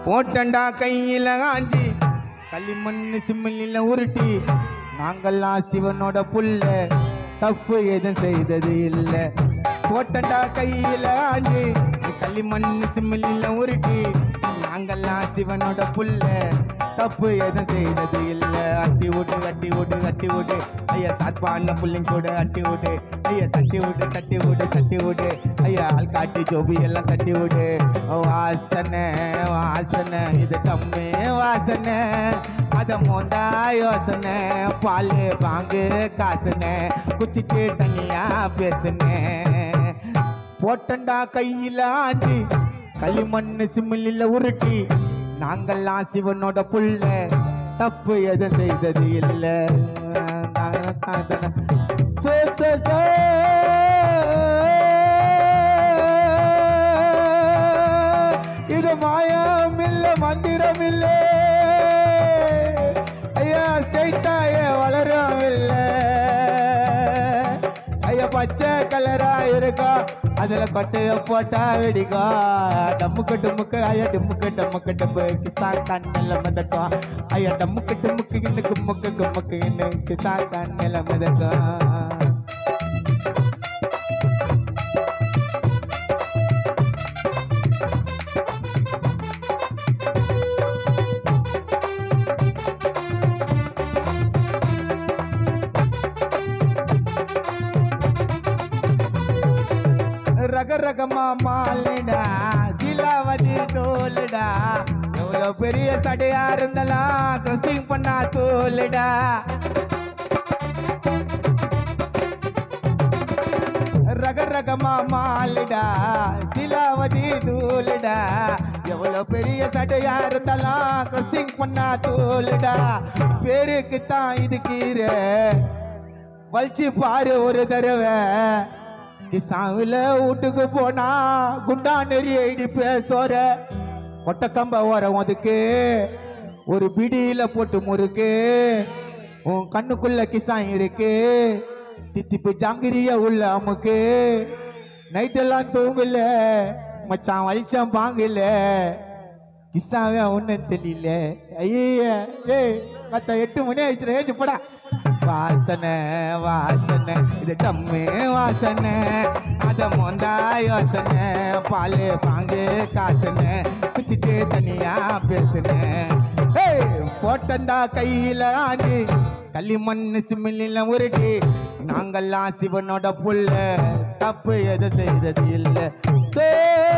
போட்டண்டா கையில ஆஞ்சி களிமண் சிம்மிலில் உருட்டி நாங்கெல்லாம் சிவனோட புள்ள தப்பு எதுவும் செய்தது இல்லை போட்டண்டா கையில ஆஞ்சி களிமண் சிம்மிலில் உருட்டி நாங்கெல்லாம் சிவனோட புள்ள தப்பு எதுவும் செய்தது இல்லை அட்டி விட்டு கட்டி விட்டு கட்டி விட்டு ஐயா சாட்பான புள்ளிங்க கூட அட்டி விட்டு ஐயா தட்டி விட்டு தட்டி விட்டு தட்டி விட்டு ஐயா ஆள் காட்டி ஜோபி எல்லாம் தட்டி விடு வாசனை வாசனை இது கம்மி வாசனை அத மோந்தா யோசனை பால் பாங்கு காசுனே குச்சிட்டு தனியா பேசுனேன் போட்டண்டா கையில ஆஞ்சி களிமண் சிமிழில் உருட்டி நாங்கெல்லாம் சிவனோட புள்ள தப்பு எதுவும் செய்தது இல்லை சோ, சோ, சோ. இது மாயம் இல்ல மந்திரம் இல்ல ஐயா ஸ்ட்ரைட்டாய வளரும் இல்ல ஐயா பச்சை கலரா இருக்கா அதுல கொட்டைய போட்டா வெடிக்கா டம்முக்கு டும்முக்கு ஐயா டிம்முக்கு டம்முக்கு டம்பு கிசா கண்ணில் மிதக்கும் ஐயா டம்முக்கு டும்முக்கு இன்னுக்கு முக்கு கும்முக்கு இன்னும் கிசா கண்ணில் மிதக்கும் ரக ரகமா மாலிடா சிலாவதி டோலுடா எவ்வளோ பெரிய சடையா இருந்தாலும் கிரசிங் பண்ணா தோலுடா ரக ரகமா மாலிடா சிலாவதி தூளுடா எவ்வளோ பெரிய சடையா இருந்தாலும் கிரசிங் பண்ணா தோலுடா பேருக்கு தான் இது கீரை வலிச்சு பாரு ஒரு தடவை கிசாவில் வீட்டுக்கு போனா குண்டா நெறி ஐடி பேசோற கொட்டக்கம்ப ஓர ஒதுக்கு ஒரு பிடியில போட்டு முறுக்கு உன் கண்ணுக்குள்ள கிசான் இருக்கு தித்திப்பு ஜாங்கிரிய உள்ள அமுக்கு நைட்டெல்லாம் தூங்கல மச்சான் வலிச்சான் பாங்கல கிசாவே ஒன்றும் தெரியல ஐய ஏய் மத்த எட்டு மணி ஆயிடுச்சு ஏஞ்சு போடா வாசனை வாசனை இது டம்மு வாசனை அத மொந்தா யோசனை பால் பாங்கு காசுன்னு குச்சிட்டு தனியா பேசுனேன் ஏய், போட்டண்டா கையில ஆண்டு களிமண் சிமிழில உருட்டி நாங்கெல்லாம் சிவனோட புள்ள தப்பு எது செய்தது இல்லை சே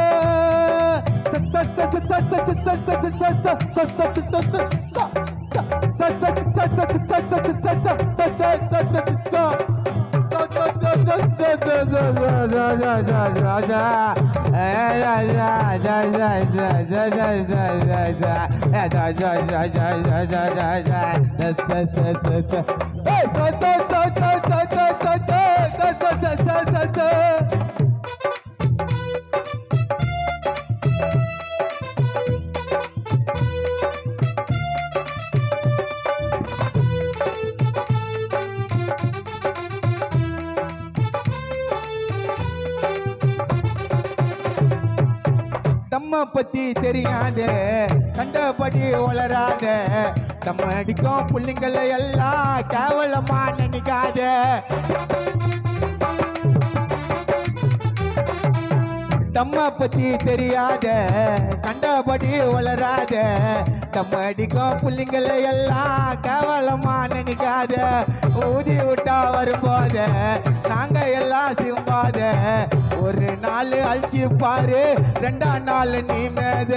நம்ம பத்தி தெரியாத கண்டபடி வளராத நம்ம அடிக்கும் புள்ளிங்களை எல்லாம் கேவலமா நினைக்காத நம்ம பத்தி தெரியாத கண்டபடி வளராத நம்ம அடிக்கும் புள்ளிங்களை எல்லாம் கேவலமா நினைக்காத ஊதி விட்டா வரும்போது நாங்க எல்லாம் சிம்பாத ஒரு நாள் அழிச்சு பாரு ரெண்டாம் நாள் நீ மேத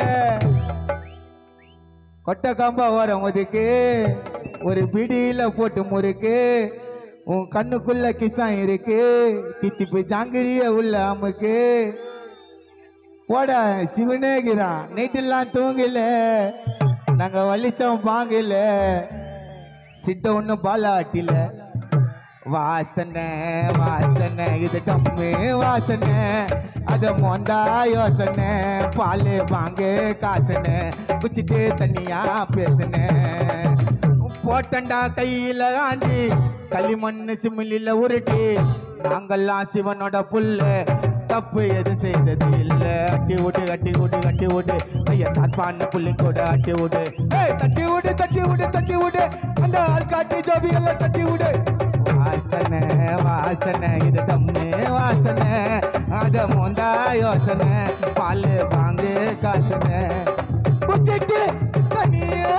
கொட்டை கம்ப வரும் ஒதுக்கு ஒரு பிடியில போட்டு முறுக்கு உன் கண்ணுக்குள்ள கிசான் இருக்கு தித்திப்பு ஜாங்கிரிய உள்ள அமுக்கு போட சிவனேகிறான் நைட்டெல்லாம் தூங்கல நாங்க வலிச்சோம் பாங்கல சிட்ட ஒண்ணு பாலாட்டில வாசனை வாசனை இது டம்மு வாசனை அத மொந்தா யோசனை பால் வாங்கு காசுன்னு குச்சிட்டு தனியா பேசுனேன் போட்டண்டா கையில ஆஞ்சி களிமண் சிமிழில உருட்டி நாங்கெல்லாம் சிவனோட புல்லு தப்பு எதுவும் செய்தது இல்ல அட்டி விட்டு கட்டி விட்டு கட்டி விட்டு ஐயா சாப்பான்னு புள்ளி கூட அட்டி விடு ஏய், தட்டி விடு தட்டி விடு தட்டி விடு அந்த ஆள் காட்டி ஜோபி எல்லாம் தட்டி விடு வாசனை வாசனை இது தம்மு வாசனை அத மோந்தா யோசனை பால் வாங்கு காசனை குச்சிட்டு தனியா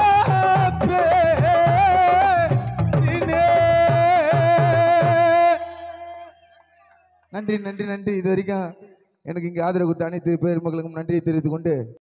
பேசினே. நன்றி நன்றி நன்றி இது வரைக்கும் எனக்கு இங்கே ஆதரவு கொடுத்த அனைத்து பேர் மக்களுக்கும் நன்றியை தெரிவித்துக் கொண்டு